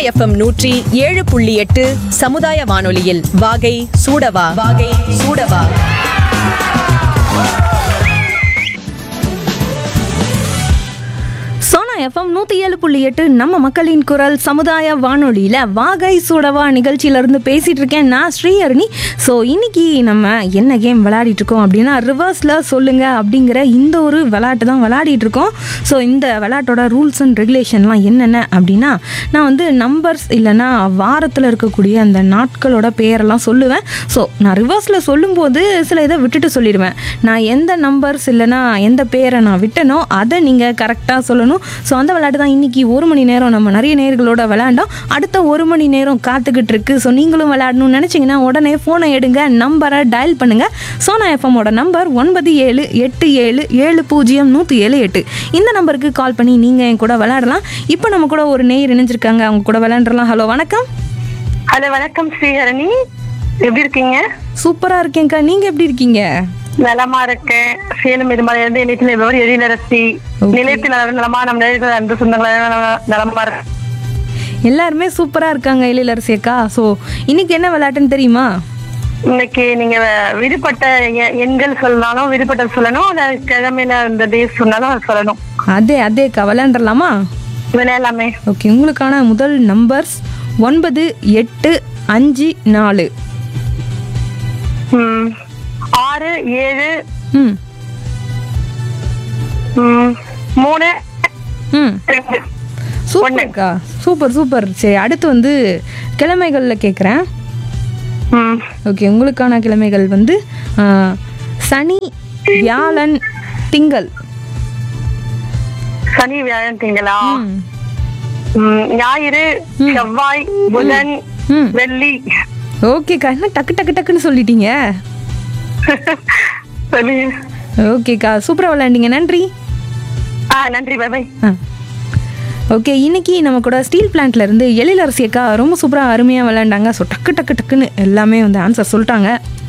FM நூற்றி ஏழு புள்ளி எட்டு சமுதாய வானொலியில் வாகை சூடவா வாகை சூடவா சோனா எஃப்எம் நூற்றி ஏழு புள்ளி எட்டு நம்ம மக்களின் குரல் சமுதாய வானொலியில் வாகை சூடவா நிகழ்ச்சியிலேருந்து பேசிகிட்டு இருக்கேன் நான் ஸ்ரீஹரணி ஸோ இன்னைக்கு நம்ம என்ன கேம் விளையாடிட்டு இருக்கோம் அப்படின்னா ரிவர்ஸில் சொல்லுங்க அப்படிங்கிற இந்த ஒரு விளையாட்டு தான் விளையாடிட்டு இருக்கோம் ஸோ இந்த விளையாட்டோட ரூல்ஸ் அண்ட் ரெகுலேஷன்லாம் என்னென்ன அப்படின்னா நான் வந்து நம்பர்ஸ் இல்லைன்னா வாரத்தில் இருக்கக்கூடிய அந்த நாட்களோட பெயரெல்லாம் சொல்லுவேன் ஸோ நான் ரிவர்ஸில் சொல்லும்போது சில இதை விட்டுட்டு சொல்லிடுவேன் நான் எந்த நம்பர்ஸ் இல்லைன்னா எந்த பேரை நான் விட்டனோ அதை நீங்கள் கரெக்டாக சொல்லணும் ஸோ அந்த விளையாட்டு தான் இன்னைக்கு ஒரு மணி நேரம் நம்ம நிறைய நேர்களோட விளையாண்டோம் அடுத்த ஒரு மணி நேரம் காத்துக்கிட்டு இருக்கு ஸோ நீங்களும் விளையாடணும்னு நினச்சிங்கன்னா உடனே ஃபோனை எடுங்க நம்பரை டயல் பண்ணுங்க சோனா எஃப்எம்மோட நம்பர் ஒன்பது ஏழு எட்டு ஏழு ஏழு பூஜ்ஜியம் நூற்றி ஏழு எட்டு இந்த நம்பருக்கு கால் பண்ணி நீங்கள் என் கூட விளையாடலாம் இப்போ நம்ம கூட ஒரு நேயர் இணைஞ்சிருக்காங்க அவங்க கூட விளையாண்டுறலாம் ஹலோ வணக்கம் ஹலோ வணக்கம் ஸ்ரீஹரணி எப்படி இருக்கீங்க சூப்பராக இருக்கேங்க்கா நீங்கள் எப்படி இருக்கீங்க நலமா இருக்கேன் சேலம் இருமலை இருந்து இன்னைக்கு நிலவர் எழிலரசி நிலையத்தில் நலமா நம்ம நிலையத்தில் அன்பு சொந்தங்கள் நலமா இருக்கு எல்லாருமே சூப்பராக இருக்காங்க எழிலரசி அக்கா ஸோ இன்னைக்கு என்ன விளையாட்டுன்னு தெரியுமா இன்னைக்கு நீங்க விடுபட்ட எ- எண்கள் சொல்லனாலும் விடுபட்ட சொல்லணும் இல்ல கிழமையில இந்த டேஸ் சொன்னாலும் அது சொல்லணும் அதே அதேக்கா விளையாண்டுடலாமா விளையாடலாமே ஓகே உங்களுக்கான முதல் நம்பர்ஸ் ஒன்பது எட்டு அஞ்சு நாலு ம். ஆறு ஏழு ம் ம், மூணு ம் ரெண்டு சூப்பர்க்கா சூப்பர் சூப்பர் சரி அடுத்து வந்து கிழமைகளில் கேட்குறேன் ம். ஓகே உங்களுக்கான கிழமைகள் வந்து ஆ, சனி வியாழன் திங்கள் சனி வியாழன் திங்களா ம் ம், ஞாயிறு செவ்வாய் புதன் ம் வெள்ளி ஓகேக்கா என்ன டக்கு டக்கு டக்குன்னு சொல்லிட்டீங்க சொல்லி ஓகேக்கா சூப்பராக விளையாண்டீங்க நன்றி ஆ நன்றி பை பை ஆ ஓகே இன்னைக்கு நம்ம கூட ஸ்டீல் பிளான்ட்ல இருந்து எழிலரசி அக்கா ரொம்ப சூப்பராக அருமையாக விளையாண்டாங்க ஸோ டக்கு டக்கு டக்குன்னு எல்லாமே வந்து ஆன்சர் சொல்லிட்டாங்க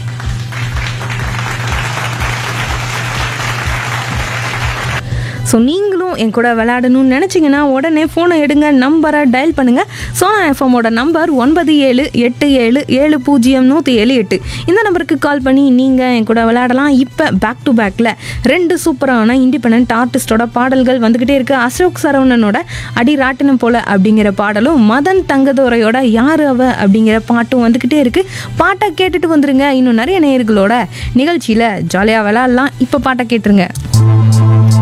ஸோ நீங்களும் என் கூட விளையாடணும்னு நினச்சிங்கன்னா உடனே ஃபோனை எடுங்க நம்பரை டயல் பண்ணுங்கள் சோனா எஃப்எம்மோட நம்பர் ஒன்பது ஏழு எட்டு ஏழு ஏழு பூஜ்ஜியம் நூற்றி ஏழு எட்டு இந்த நம்பருக்கு கால் பண்ணி நீங்கள் என் கூட விளையாடலாம் இப்போ பேக் டு பேக்கில் ரெண்டு சூப்பரான இண்டிபெண்ட் ஆர்டிஸ்டோட பாடல்கள் வந்துக்கிட்டே இருக்கு அசோக் சரவணனோட அடி ராட்டினம் போல அப்படிங்கிற பாடலும் மதன் தங்கதோரையோட யார் அவ அப்படிங்கிற பாட்டும் வந்துக்கிட்டே இருக்கு பாட்டை கேட்டுட்டு வந்துருங்க இன்னும் நிறைய நேயர்களோட நிகழ்ச்சியில் ஜாலியாக விளையாடலாம் இப்போ பாட்டை கேட்டுருங்க